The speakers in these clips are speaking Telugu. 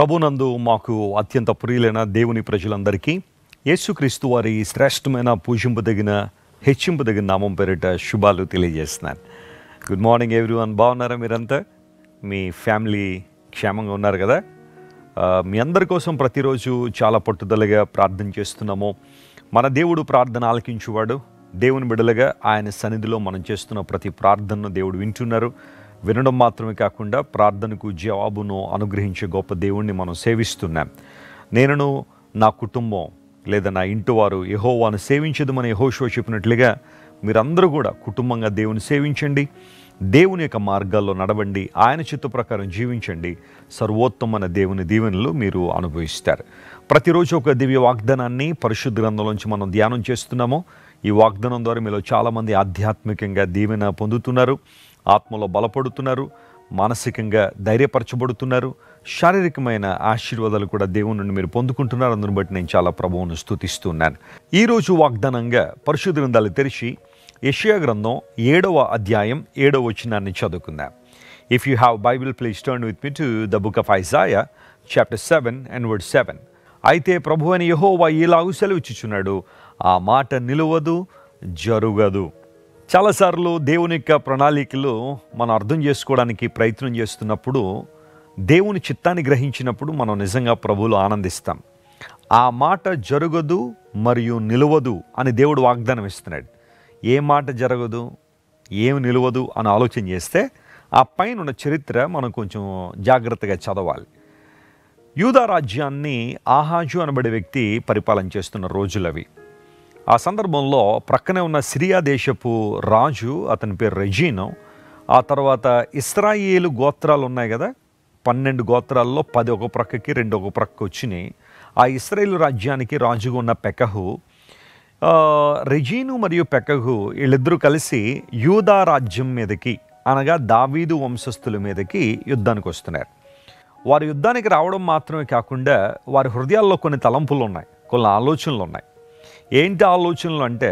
ప్రభునందు మాకు అత్యంత ప్రియులైన దేవుని ప్రజలందరికీ యేసుక్రీస్తు వారి శ్రేష్టమైన పూజింపదగిన హెచ్చింపదగిన నామం పేరిట శుభాలు తెలియజేస్తున్నాను గుడ్ మార్నింగ్ ఎవ్రీవన్ బాగున్నారా మీరంతా మీ ఫ్యామిలీ క్షేమంగా ఉన్నారు కదా ఆ, మీ అందరి కోసం ప్రతిరోజు చాలా పట్టుదలగా ప్రార్థన చేస్తున్నాము మన దేవుడు ప్రార్థన ఆలకించువాడు దేవుని బిడలుగా ఆయన సన్నిధిలో మనం చేస్తున్న ప్రతి ప్రార్థనను దేవుడు వింటున్నారు వినడం మాత్రమే కాకుండా ప్రార్థనకు జవాబును అనుగ్రహించే గొప్ప దేవుణ్ణి మనం సేవిస్తున్నాం నేనును నా కుటుంబం లేదా నా ఇంటి వారు యహోవాను సేవించదమని యహోషో చెప్పినట్లుగా మీరందరూ కూడా కుటుంబంగా దేవుని సేవించండి దేవుని యొక్క మార్గాల్లో నడవండి ఆయన చిత్త ప్రకారం జీవించండి సర్వోత్తమైన దేవుని దీవెనలు మీరు అనుభవిస్తారు ప్రతిరోజు ఒక దివ్య వాగ్దానాన్ని పరిశుద్ధ గ్రంథంలోంచి మనం ధ్యానం చేస్తున్నాము ఈ వాగ్దానం ద్వారా మీలో చాలామంది ఆధ్యాత్మికంగా దీవెన పొందుతున్నారు ఆత్మలో బలపడుతున్నారు మానసికంగా ధైర్యపరచబడుతున్నారు శారీరకమైన ఆశీర్వాదాలు కూడా దేవుని నుండి మీరు పొందుకుంటున్నారు అందుని బట్టి నేను చాలా ప్రభువును స్తుతిస్తున్నాను ఈరోజు వాగ్దానంగా పరిశుద్ధ గ్రంథాలు తెరిచి యెషయా గ్రంథం ఏడవ అధ్యాయం ఏడవ వచనాన్ని చదువుకుందాం if you have Bible please turn with me to the book of Isaiah chapter seven and word seven అయితే ప్రభు అని యహోవా ఇలాగు సెలవిచ్చుచున్నాడు ఆ మాట నిలువదు జరుగదు చాలాసార్లు దేవుని యొక్క ప్రణాళికలు మనం అర్థం చేసుకోవడానికి ప్రయత్నం చేస్తున్నప్పుడు దేవుని చిత్తాన్ని గ్రహించినప్పుడు మనం నిజంగా ప్రభువులు ఆనందిస్తాం ఆ మాట జరగదు మరియు నిలవదు అని దేవుడు వాగ్దానం ఇస్తున్నాడు ఏ మాట జరగదు ఏమి నిలవదు అని ఆలోచన చేస్తే ఆ పైన ఉన్న చరిత్ర మనం కొంచెం జాగ్రత్తగా చదవాలి యూదా రాజ్యాన్ని ఆహాజు అనబడే వ్యక్తి పరిపాలన చేస్తున్న రోజులవి ఆ సందర్భంలో ప్రక్కనే ఉన్న సిరియా దేశపు రాజు అతని పేరు రెజీను ఆ తర్వాత ఇస్రాయేలు గోత్రాలు ఉన్నాయి కదా పన్నెండు గోత్రాల్లో పది ఒక ప్రక్కకి రెండు ఒక ప్రక్క వచ్చినాయి ఆ ఇస్రాయేలు రాజ్యానికి రాజుగా ఉన్న పెకహు ఆ, రెజీను మరియు పెకహు వీళ్ళిద్దరూ కలిసి యూదా రాజ్యం మీదకి అనగా దావీదు వంశస్థుల మీదకి యుద్ధానికి వస్తున్నారు వారి యుద్ధానికి రావడం మాత్రమే కాకుండా వారి హృదయాల్లో కొన్ని తలంపులు ఉన్నాయి కొన్ని ఆలోచనలు ఉన్నాయి ఏంటి ఆలోచనలు అంటే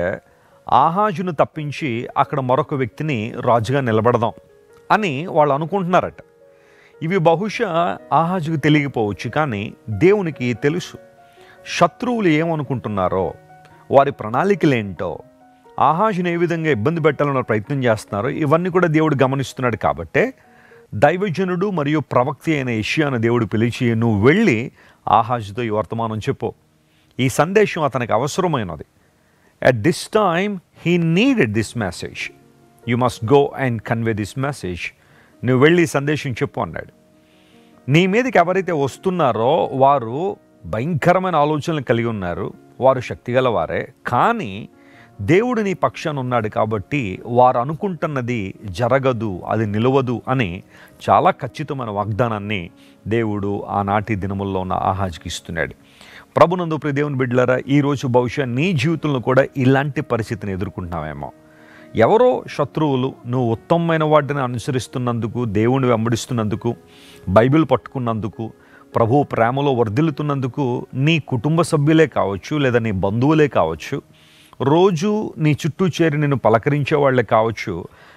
ఆహాజును తప్పించి అక్కడ మరొక వ్యక్తిని రాజుగా నిలబడదాం అని వాళ్ళు అనుకుంటున్నారట ఇవి బహుశా ఆహాజుకు తెలియకపోవచ్చు కానీ దేవునికి తెలుసు శత్రువులు ఏమనుకుంటున్నారో వారి ప్రణాళికలు ఏంటో ఆహాజును ఏ విధంగా ఇబ్బంది పెట్టాలన్న ప్రయత్నం చేస్తున్నారో ఇవన్నీ కూడా దేవుడు గమనిస్తున్నాడు కాబట్టే దైవజనుడు మరియు ప్రవక్త అయిన యెషయాను దేవుడు పిలిచి నువ్వు వెళ్ళి ఆహాజుతో ఈ వర్తమానం చెప్పు ఈ సందేశం అతనికి అవసరమైనది at this time he needed this message you must go and convey this message నువ్వు వెళ్ళి ఈ సందేశం చెప్పు అన్నాడు నీ మీదకి ఎవరైతే వస్తున్నారో వారు భయంకరమైన ఆలోచనలు కలిగి ఉన్నారు వారు శక్తిగల వారే కానీ దేవుడు నీ పక్షాన ఉన్నాడు కాబట్టి వారు అనుకుంటున్నది జరగదు అది నిలవదు అని చాలా ఖచ్చితమైన వాగ్దానాన్ని దేవుడు ఆనాటి దినముల్లో ఉన్న ఆహాజ్కి ఇస్తున్నాడు ప్రభునందు ప్రియ దేవుని బిడ్డలారా ఈరోజు బహుశా నీ జీవితంలో కూడా ఇలాంటి పరిస్థితిని ఎదుర్కొంటున్నావేమో ఎవరో శత్రువులు నువ్వు ఉత్తమమైన వాటిని అనుసరిస్తున్నందుకు దేవుని వెంబడిస్తున్నందుకు బైబిల్ పట్టుకున్నందుకు ప్రభు ప్రేమలో వర్ధిల్లుతున్నందుకు నీ కుటుంబ సభ్యులే కావచ్చు లేదా నీ బంధువులే కావచ్చు రోజు నీ చుట్టూ చేరి నిన్ను పలకరించే వాళ్ళే కావచ్చు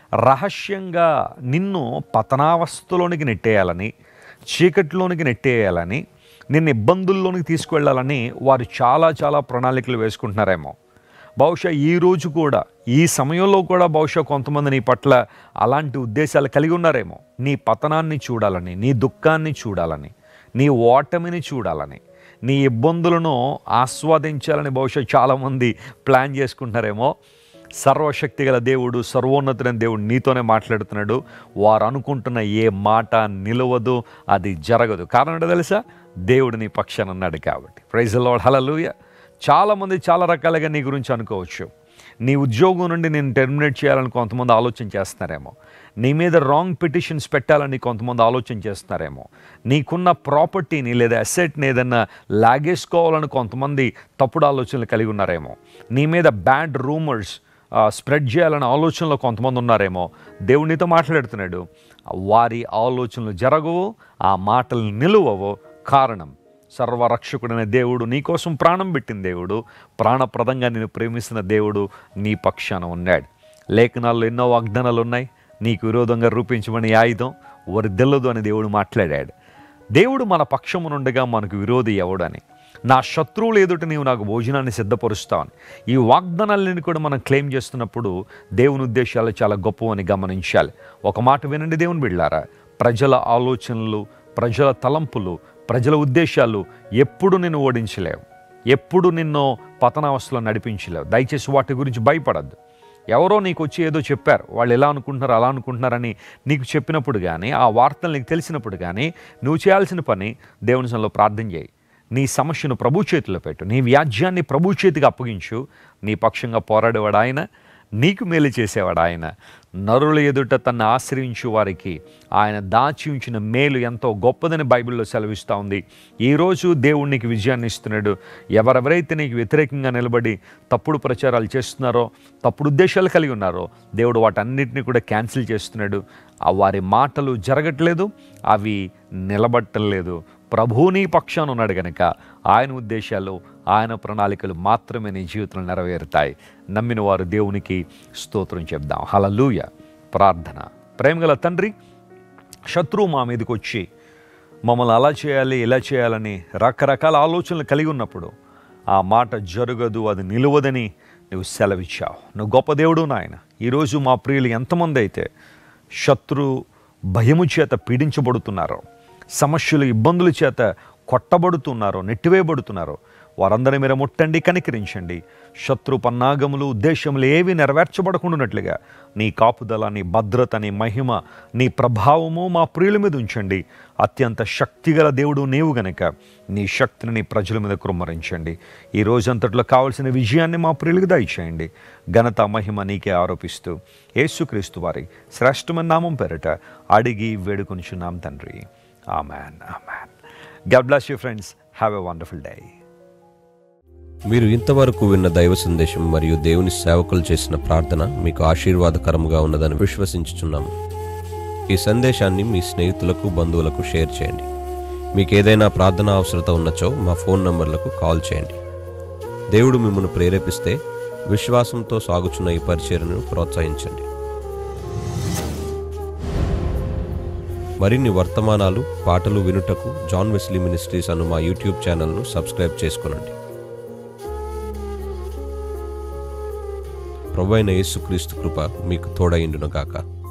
రహస్యంగా నిన్ను పతనావస్థలోనికి నెట్టేయాలని చీకటిలోనికి నెట్టేయాలని నిన్ను ఇబ్బందుల్లోనికి తీసుకువెళ్ళాలని వారు చాలా చాలా ప్రణాళికలు వేసుకుంటున్నారేమో బహుశా ఈ రోజు కూడా ఈ సమయంలో కూడా బహుశా కొంతమంది నీ పట్ల అలాంటి ఉద్దేశాలు కలిగి ఉన్నారేమో నీ పతనాన్ని చూడాలని నీ దుఃఖాన్ని చూడాలని నీ ఓటమిని చూడాలని నీ ఇబ్బందులను ఆస్వాదించాలని బహుశా చాలామంది ప్లాన్ చేసుకుంటున్నారేమో సర్వశక్తి గల దేవుడు సర్వోన్నతుడైన దేవుడు నీతోనే మాట్లాడుతున్నాడు వారు అనుకుంటున్న ఏ మాట నిలవదు అది జరగదు కారణం ఏంటో తెలుసా దేవుడు నీ పక్షాన ఉన్నాడు కాబట్టి ప్రైజ్ లార్డ్ హల్లెలూయా చాలామంది చాలా రకాలుగా నీ గురించి అనుకోవచ్చు నీ ఉద్యోగం నుండి నేను టెర్మినేట్ చేయాలని కొంతమంది ఆలోచన చేస్తున్నారేమో నీ మీద రాంగ్ పిటిషన్స్ పెట్టాలని కొంతమంది ఆలోచన చేస్తున్నారేమో నీకున్న ప్రాపర్టీని లేదా అసెట్ని ఏదన్నా లాగేసుకోవాలని కొంతమంది తప్పుడు ఆలోచనలు కలిగి ఉన్నారేమో నీ మీద బ్యాడ్ రూమర్స్ స్ప్రెడ్ చేయాలనే ఆలోచనలో కొంతమంది ఉన్నారేమో దేవునితో మాట్లాడుతున్నాడు వారి ఆలోచనలు జరగవు ఆ మాటలు నిలువవు కారణం సర్వరక్షకుడైన దేవుడు నీకోసం ప్రాణం పెట్టిన దేవుడు ప్రాణప్రదంగా నేను ప్రేమిస్తున్న దేవుడు నీ పక్షాన ఉన్నాడు లేఖనాల్లో ఎన్నో వాగ్దానాలు ఉన్నాయి నీకు విరోధంగా రూపించమని ఆయుధం వర్దిల్లదు అని దేవుడు మాట్లాడాడు దేవుడు మన పక్షమునుండగా మనకు విరోధి ఎవడని నా శత్రువులు ఎదుట నీవు నాకు భోజనాన్ని సిద్ధపరుస్తావని ఈ వాగ్దానాలని కూడా మనం క్లెయిమ్ చేస్తున్నప్పుడు దేవుని ఉద్దేశాలు చాలా గొప్పవని గమనించాలి ఒక మాట వినండి దేవుని బిళ్ళారా ప్రజల ఆలోచనలు ప్రజల తలంపులు ప్రజల ఉద్దేశాలు ఎప్పుడు నిన్ను ఓడించలేవు ఎప్పుడు నిన్ను పతనావస్థలో నడిపించలేవు దయచేసి వాటి గురించి భయపడద్దు ఎవరో నీకు వచ్చి ఏదో చెప్పారు వాళ్ళు ఎలా అనుకుంటున్నారు అలా అనుకుంటున్నారని నీకు చెప్పినప్పుడు కానీ ఆ వార్తలు నీకు తెలిసినప్పుడు కానీ నువ్వు చేయాల్సిన పని దేవుని సన్నిధిలో ప్రార్థన చేయి నీ సమస్యను ప్రభు చేతిలో పెట్టు నీ వ్యాజ్యాన్ని ప్రభు చేతికి అప్పగించు నీ పక్షంగా పోరాడేవాడు ఆయన నీకు మేలు చేసేవాడు ఆయన నరుల ఎదుట తను ఆశ్రయించు వారికి ఆయన దాచి ఉంచిన మేలు ఎంతో గొప్పదని బైబిల్లో సెలవిస్తూ ఉంది ఈరోజు దేవుడు నీకు విజయాన్ని ఇస్తున్నాడు ఎవరెవరైతే నీకు వ్యతిరేకంగా నిలబడి తప్పుడు ప్రచారాలు చేస్తున్నారో తప్పుడు ఉద్దేశాలు కలిగి ఉన్నారో దేవుడు వాటన్నిటిని కూడా క్యాన్సిల్ చేస్తున్నాడు ఆ వారి మాటలు జరగట్లేదు అవి నిలబట్టలేదు ప్రభువుని పక్షాన ఉన్నాడు కనుక ఆయన ఉద్దేశాలు ఆయన ప్రణాళికలు మాత్రమే నీ జీవితంలో నెరవేరుతాయి నమ్మిన వారు దేవునికి స్తోత్రం చెప్దాం హలలుయ ప్రార్థన ప్రేమగల తండ్రి శత్రువు మా మీదకి వచ్చి మమ్మల్ని అలా చేయాలి ఇలా చేయాలని రకరకాల ఆలోచనలు కలిగి ఉన్నప్పుడు ఆ మాట జరగదు అది నిలువదని నువ్వు సెలవిచ్చావు నువ్వు గొప్ప దేవుడు నాయన ఈరోజు మా ప్రియులు ఎంతమంది అయితే శత్రు భయము చేత పీడించబడుతున్నారో సమస్యలు ఇబ్బందుల చేత కొట్టబడుతున్నారో నెట్టివేయబడుతున్నారో వారందరినీ మీరు ముట్టండి కనికరించండి శత్రు పన్నాగములు ఉద్దేశములు ఏవి నెరవేర్చబడకుండానట్లుగా నీ కాపుదల నీ భద్రత నీ మహిమ నీ ప్రభావము మా ప్రియుల మీద ఉంచండి అత్యంత శక్తిగల దేవుడు నీవు గనక నీ శక్తిని నీ ప్రజల మీద కుమ్మరించండి ఈ రోజంతట్లో కావలసిన విజయాన్ని మా ప్రియులకు దయచేయండి ఘనత మహిమ నీకే ఆరోపిస్తూ యేసుక్రీస్తు వారి శ్రేష్టమైన నామం పేరట అడిగి వేడుకొనిచున్నాం తండ్రి amen amen God bless you friends have a wonderful day మీరు ఇంతవరకు విన్న దైవ సందేశం మరియు దేవుని సేవకులు చేసిన ప్రార్థన మీకు ఆశీర్వాదకరంగా ఉన్నదని విశ్వసించుచున్నాము ఈ సందేశాన్ని మీ స్నేహితులకు బంధువులకు షేర్ చేయండి మీకు ఏదైనా ప్రార్థన అవసరత ఉన్నచో మా ఫోన్ నంబర్లకు కాల్ చేయండి దేవుడు మిమ్మల్ని ప్రేరేపిస్తే విశ్వాసంతో సాగుచున్న ఈ పరిచర్ను ప్రోత్సహించండి మరిన్ని వర్తమానాలు పాటలు వినుటకు జాన్ వెస్లీ మినిస్ట్రీస్ అను మా యూట్యూబ్ ఛానల్ను సబ్స్క్రైబ్ చేసుకునండి ప్రభు అయిన యేసుక్రీస్తు కృప మీకు తోడైండును గాక